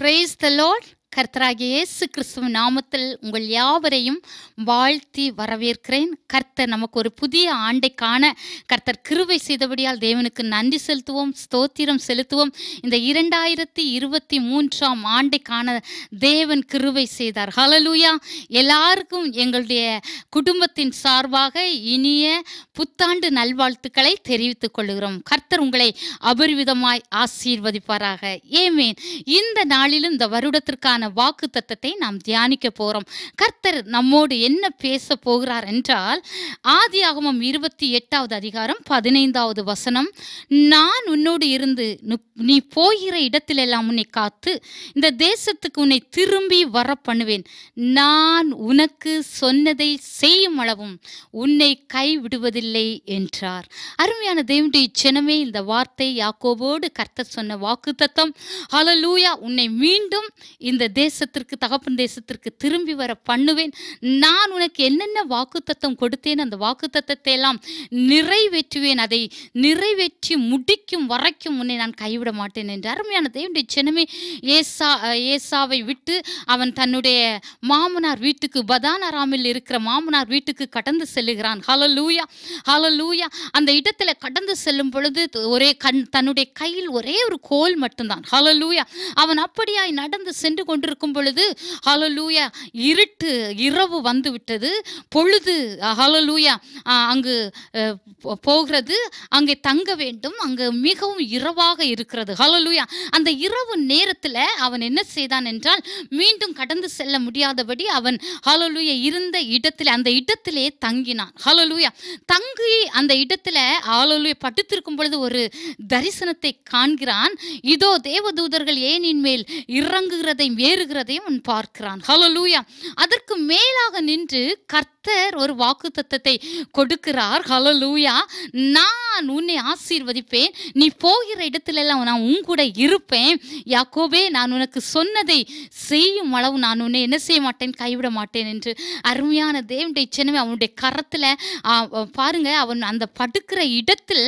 praise the Lord கர்த்தராகிய இயேசு கிறிஸ்துவின் நாமத்தில் உங்கள் யாவரையும் வாழ்த்தி வரவேற்கிறேன் கர்த்தர் நமக்கு ஒரு புதிய ஆண்டை காண கர்த்தர் கிருபை செய்தபடியால் தேவனுக்கு நன்றி செலுத்துவோம் ஸ்தோத்திரம் செலுத்துவோம் இந்த இரண்டாயிரத்தி இருபத்தி மூன்றாம் ஆண்டை காண தேவன் கிருபை செய்தார் ஹalleluya எல்லாருக்கும் எங்களுடைய குடும்பத்தின் சார்பாக இனிய புத்தாண்டு நல்வாழ்த்துக்களை தெரிவித்துக் கொள்கிறோம் கர்த்தர் உங்களை அபரிவிதமாய் ஆசீர்வதிப்பாராக ஏமேன் இந்த நாளிலும் இந்த வருடத்திற்கான வாக்கு தத்தத்தை நாம் தியானிக்க போறோம் கர்த்தர் நம்மோடு என்ன பேச போகிறார் என்றால் ஆதியாகமம் இருபத்தி எட்டாவது அதிகாரம் பதினைந்தாவது வசனம் நான் உன்னோடு இருந்து நு- நீ போகிற இடத்திலெல்லாம் உன்னை காத்து இந்த தேசத்துக்கு உன்னை திரும்பி வர பண்ணுவேன் நான் உனக்கு சொன்னதை செய்யும் அளவும் உன்னை கைவிடுவதில்லை என்றார் அருமையான தேவனுடைய ஜனமே இந்த வார்த்தை யாக்கோபோடு கர்த்தர் சொன்ன வாக்குத்தத்தம் ஹalleluya உன்னை மீண்டும் இந்த தேசத்திற்கு தகப்பன் தேசத்திற்கு திரும்பி வர பண்ணுவேன் நான் உனக்கு என்னென்ன வாக்குத்தத்தம் கொடுத்தேன் அந்த வாக்குத்தத்தத்தை எல்லாம் நிறைவேற்றுவேன் அதை நிறைவேற்றி முடிக்கும் வரைக்கும் உன்னை நான் கைவிட மாட்டேன் என்று அருமையான தேவனுடைய ஜனமே ஏசா ஏசாவை விட்டு அவன் தன்னுடைய மாமனார் வீட்டுக்கு பதானராமில் இருக்கிற மாமனார் வீட்டுக்கு கடந்து செல்லுகிறான் ஹalleluya ஹalleluya அந்த இடத்துல கடந்து செல்லும் பொழுது ஒரே கண் தன்னுடைய கையில் ஒரே ஒரு கோல் மட்டும்தான் ஹalleluya அவன் அப்படியாய் நடந்து சென்று கொண்டிருக்கும் பொழுது ஹalleluya இருட்டு இரவு வந்து விட்டது பொழுது ஹalleluya அங்கு அஹ், போ- போகிறது அங்கே தங்க வேண்டும் அங்கு மிகவும் இரவாக இருக்கிறது ஹalleluya அந்த இரவு நேரத்தில் அவன் என்ன செய்தான் என்றால் மீண்டும் கடந்து செல்ல முடியாதபடி அவன் ஹalleluya இருந்த இடத்துல அந்த இடத்திலே தங்கினான் ஹalleluya தங்கி அந்த இடத்துல ஹalleluya படுத்திருக்கும் பொழுது ஒரு தரிசனத்தை காண்கிறான் இதோ தேவதூதர்கள் ஏனின் மேல் இறங்குகிறதையும் ஏறுகிறதையும் அவன் பார்க்கிறான் ஹalleluya அதற்கு மேலாக நின்று கர்த்தர் ஒரு வாக்குத்தத்தத்தை கொடுக்கிறார் ஹalleluya நான் உன்னை ஆசீர்வதிப்பேன் நீ போகிற இடத்துல எல்லாம் நான் உன் கூட இருப்பேன் யாக்கோபே நான் உனக்கு சொன்னதை செய்யும் அளவு நான் உன்னை என்ன செய்ய மாட்டேன் கைவிட மாட்டேன் என்று அருமையான தேவனுடைய சின்னமே அவனுடைய கரத்துல ஆ, பாருங்க அவன் அந்த படுக்கிற இடத்தில்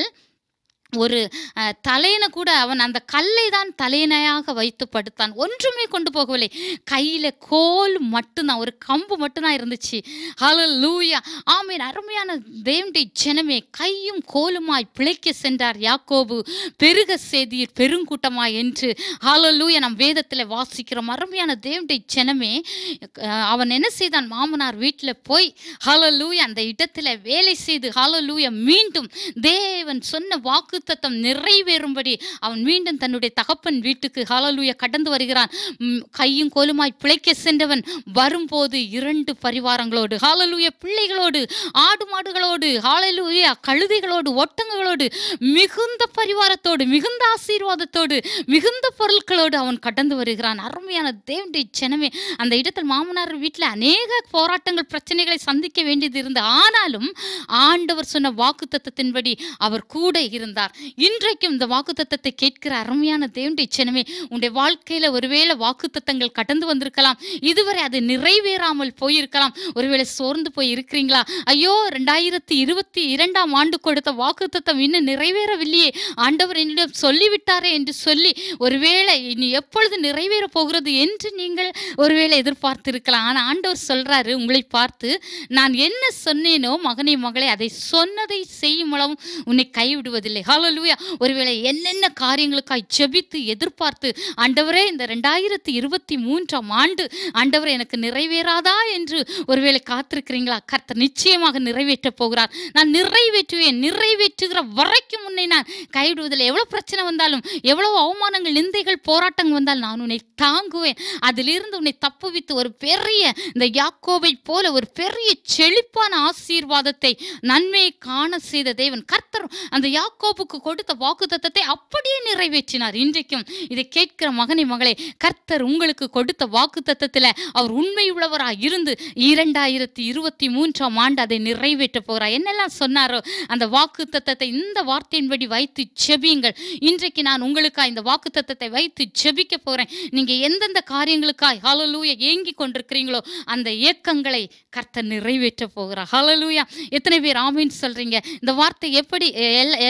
ஒரு அஹ், தலையனை கூட அவன் அந்த கல்லை தான் தலையணையாக வைத்து படுத்தான் ஒன்றுமே கொண்டு போகவில்லை கையில் கோல் மட்டும்தான் ஒரு கம்பு மட்டும்தான் இருந்துச்சு ஹalleluya ஆமீன் அருமையான தேவனுடைய ஜனமே கையும் கோலுமாய் பிழைக்க சென்றார் யாக்கோபு பெருக செய்தீர் பெருங்கூட்டமாய் என்று ஹalleluya நம் வேதத்தில் வாசிக்கிறோம் அருமையான தேவனுடைய ஜனமே அஹ், அவன் என்ன செய்தான் மாமனார் வீட்டில் போய் ஹalleluya அந்த இடத்துல வேலை செய்து ஹalleluya மீண்டும் தேவன் சொன்ன வாக்குத்தத்தம் நிறைவேறும்படி அவன் மீண்டும் தன்னுடைய தகப்பன் வீட்டுக்கு ஹalleluya கடந்து வருகிறான் ம், கையும் கோலுமாய் பிழைக்க சென்றவன் வரும்போது இரண்டு பரிவாரங்களோடு ஹalleluya பிள்ளைகளோடு ஆடு மாடுகளோடு ஹalleluya கழுதைகளோடு ஒட்டங்கங்களோடு மிகுந்த பரிவாரத்தோடு மிகுந்த ஆசீர்வாதத்தோடு மிகுந்த பொருட்களோடு அவன் கடந்து வருகிறான் அருமையான தேவனுடைய ஜனமே அந்த இடத்தில் மாமனார் வீட்டில் அநேக போராட்டங்கள் பிரச்சனைகளை சந்திக்க வேண்டியது இருந்தது ஆனாலும் ஆண்டவர் சொன்ன வாக்குத்தத்தத்தின்படி அவர் கூட இருந்தார் இன்றைக்கும் இந்த வாக்குத்தத்தத்தை கேட்கிற அருமையான தேவனுடைய ஜனமே உன்னுடைய வாழ்க்கையில ஒருவேளை வாக்குத்தத்தங்கள் கடந்து வந்திருக்கலாம் இதுவரை அது நிறைவேறாமல் போயிருக்கலாம் ஒருவேளை சோர்ந்து போய் இருக்கிறீங்களா ஐயோ ரெண்டாயிரத்தி இருபத்தி இரண்டாம் ஆண்டு கொடுத்த வாக்குத்தத்தம் இன்னும் நிறைவேறவில்லையே ஆண்டவர் என்னிடம் சொல்லிவிட்டாரே என்று சொல்லி ஒருவேளை இனி எப்பொழுது நிறைவேற போகிறது என்று நீங்கள் ஒருவேளை எதிர்பார்த்திருக்கலாம் ஆனால் ஆண்டவர் சொல்றாரு உங்களை பார்த்து நான் என்ன சொன்னேனோ மகனே மகளே அதை சொன்னதை செய்யும் அளவும் உன்னை கைவிடுவதில்லை ஹalleluya ஒருவேளை என்னென்ன காரியங்களுக்காய் ஜெபித்து எதிர்பார்த்து ஆண்டவரே இந்த ரெண்டாயிரத்தி இருபத்தி மூன்றாம் ஆண்டு ஆண்டவரே எனக்கு நிறைவேறாதா என்று ஒருவேளை காத்திருக்கிறீங்களா கர்த்தர் நிச்சயமாக நிறைவேற்றப் போகிறார் நான் நிறைவேற்றுவேன் நிறைவேற்றுகிற வரைக்கும் உன்னை நான் கைவிடுவதில்லை எவ்வளவு பிரச்சனை வந்தாலும் எவ்வளவு அவமானங்கள் நிந்தைகள் போராட்டங்கள் வந்தால் நான் உன்னை தாங்குவேன் அதிலிருந்து உன்னை தப்புவித்து ஒரு பெரிய இந்த யாக்கோவை போல ஒரு பெரிய செழிப்பான ஆசீர்வாதத்தை நன்மையை காண செய்த தேவன் கர்த்தர் அந்த யாக்கோபுக்கு கொடுத்த வாக்குத்தத்தத்தை அப்படியே நிறைவேற்றினார் இன்றைக்கும் இதை கேட்கிற மகனை மகளே கர்த்தர் உங்களுக்கு கொடுத்த வாக்குத்தத்தத்தில் அவர் உண்மை உள்ளவராக இருந்து இரண்டாயிரத்தி இருபத்தி மூன்றாம் ஆண்டு அதை நிறைவேற்ற போகிறார் என்னெல்லாம் சொன்னாரோ அந்த வாக்குத்தத்தத்தை இந்த வார்த்தையின்படி வைத்து ஜெபியுங்கள் இன்றைக்கு நான் உங்களுக்காக இந்த வாக்குத்தத்தத்தை வைத்து ஜெபிக்க போறேன் நீங்க எந்தெந்த காரியங்களுக்காய் ஹalleluya ஏங்கி கொண்டிருக்கிறீங்களோ அந்த ஏக்கங்களை கர்த்தர் நிறைவேற்ற போகிறார் ஹalleluya எத்தனை பேர் ஆமீன் சொல்றீங்க இந்த வார்த்தை எப்படி எ- எல்- எ- எத்தனை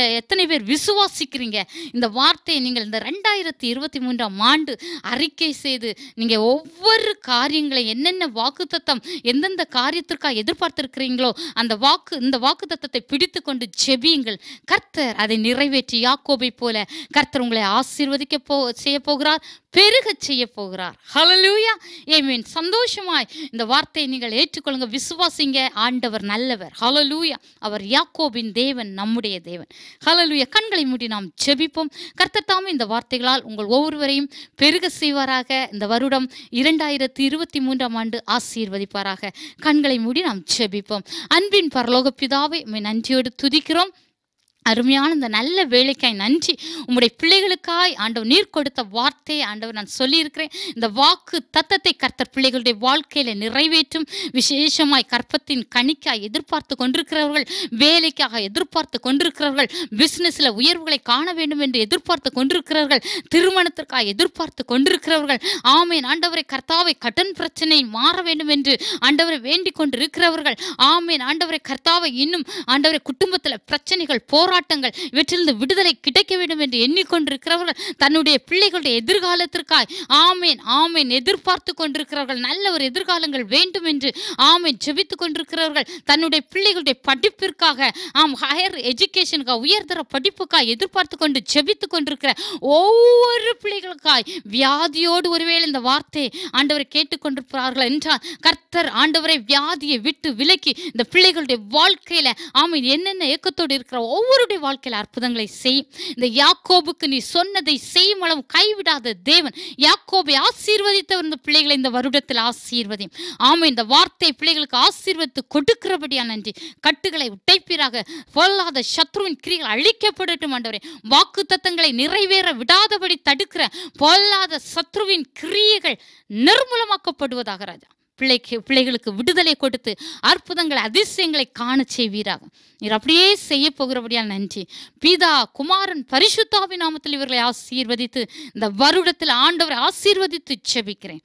எத்தனை பேர் விசுவாசிக்கிறீங்க இந்த வார்த்தையை நீங்கள் இந்த ரெண்டாயிரத்தி இருபத்தி மூன்றாம் ஆண்டு அறிக்கை செய்து நீங்க ஒவ்வொரு காரியங்களை என்னென்ன வாக்குத்தத்தம் எந்தெந்த காரியத்திற்காக எதிர்பார்த்திருக்கிறீங்களோ அந்த வாக்கு இந்த வாக்குத்தத்தத்தை பிடித்து கொண்டு ஜெபியுங்கள் கர்த்தர் அதை நிறைவேற்றி யாக்கோபை போல கர்த்தர் உங்களை ஆசீர்வதிக்க போ செய்ய போகிறார் பெருகச் செய்ய போகிறார் ஹalleluya ஏமீன் சந்தோஷமாய் இந்த வார்த்தையை நீங்கள் ஏற்றுக்கொள்ளுங்க விசுவாசிங்க ஆண்டவர் நல்லவர் ஹalleluya அவர் யாக்கோபின் தேவன் நம்முடைய தேவன் ஹalleluya கண்களை மூடி நாம் ஜெபிப்போம் கர்த்தர் தாமே இந்த வார்த்தைகளால் உங்கள் ஒவ்வொருவரையும் பெருக செய்வாராக இந்த வருடம் இரண்டாயிரத்தி இருபத்தி மூன்றாம் ஆண்டு ஆசீர்வதிப்பாராக கண்களை மூடி நாம் ஜெபிப்போம் அன்பின் பரலோக பிதாவை உம்மை நன்றியோடு துதிக்கிறோம் அருமையான இந்த நல்ல வேலைக்காய் நன்றி உம்முடைய பிள்ளைகளுக்காய் ஆண்டவர் நீர் கொடுத்த வார்த்தையை ஆண்டவர் நான் சொல்லியிருக்கிறேன் இந்த வாக்கு தத்தத்தை கர்த்தர் பிள்ளைகளுடைய வாழ்க்கையில நிறைவேற்றும் விசேஷமாய் கற்பத்தின் கணிக்காய் எதிர்பார்த்து கொண்டிருக்கிறவர்கள் வேலைக்காக எதிர்பார்த்து கொண்டிருக்கிறவர்கள் பிசினஸ்ல உயர்வுகளை காண வேண்டும் என்று எதிர்பார்த்து கொண்டிருக்கிறவர்கள் திருமணத்திற்காக எதிர்பார்த்து கொண்டிருக்கிறவர்கள் ஆமேன் ஆண்டவரை கர்த்தாவை கடன் பிரச்சனை மாற வேண்டும் என்று ஆண்டவரை வேண்டிக் கொண்டிருக்கிறவர்கள் ஆமேன் ஆண்டவரை கர்த்தாவை இன்னும் ஆண்டவரை குடும்பத்தில் பிரச்சனைகள் போராட்டங்கள் இவற்றிலிருந்து விடுதலை கிடைக்க வேண்டும் என்று எண்ணிக்கொண்டிருக்கிறவர்கள் தன்னுடைய பிள்ளைகளுடைய எதிர்காலத்திற்காய் ஆமேன் ஆமேன் எதிர்பார்த்து கொண்டிருக்கிறவர்கள் நல்ல ஒரு எதிர்காலங்கள் வேண்டும் என்று ஆமேன் ஜெபித்து கொண்டிருக்கிறவர்கள் தன்னுடைய பிள்ளைகளுடைய படிப்பிற்காக ஆம் ஹையர் எஜுகேஷனுக்காக உயர்தர படிப்புக்காக எதிர்பார்த்து கொண்டு ஜெபித்து கொண்டிருக்கிற ஒவ்வொரு பிள்ளைகளுக்காய் வியாதியோடு ஒருவேளை இந்த வார்த்தையை ஆண்டவரை கேட்டுக்கொண்டிருக்கிறார்கள் என்றால் கர்த்தர் ஆண்டவரை வியாதியை விட்டு விலக்கி இந்த பிள்ளைகளுடைய வாழ்க்கையில ஆமீன் என்னென்ன ஏக்கத்தோடு இருக்கிற ஒவ்வொருடைய வாழ்க்கையில அற்புதங்களை செய்யும் இந்த யாக்கோபுக்கு நீ சொன்னதை செய்யும் அளவு கைவிடாத தேவன் யாக்கோபை ஆசீர்வதித்தவர் இந்த பிள்ளைகளை இந்த வருடத்தில் ஆசீர்வதியும் ஆமா இந்த வார்த்தை பிள்ளைகளுக்கு ஆசீர்வதித்து கொடுக்கிறபடியா நன்றி கட்டுகளை உடைப்பீராக பொல்லாத சத்ருவின் கிரிகள் அழிக்கப்படட்டும் ஆண்டவரே வாக்கு தத்தங்களை நிறைவேற விடாதபடி தடுக்கிற பொல்லாத சத்ருவின் கிரியைகள் நிர்மூலமாக்கப்படுவதாக ராஜா பிள்ளைக்கு பிள்ளைகளுக்கு விடுதலை கொடுத்து அற்புதங்களை அதிசயங்களை காண செய்வீராக நீர் அப்படியே செய்ய போகிறபடியால் நன்றி பிதா குமாரன் பரிசுத்தாவி நாமத்தில் இவர்களை ஆசீர்வதித்து இந்த வருடத்தில் ஆண்டவரை ஆசீர்வதித்து ஜெபிக்கிறேன்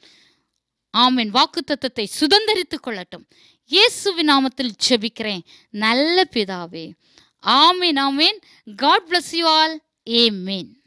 ஆமென் வாக்குத்தத்தத்தை சுதந்தரித்துக் கொள்ளட்டும் இயேசுவின் நாமத்தில் ஜெபிக்கிறேன் நல்ல பிதாவே ஆமேன் ஆமேன் காட் bless யூ ஆல் ஏமேன்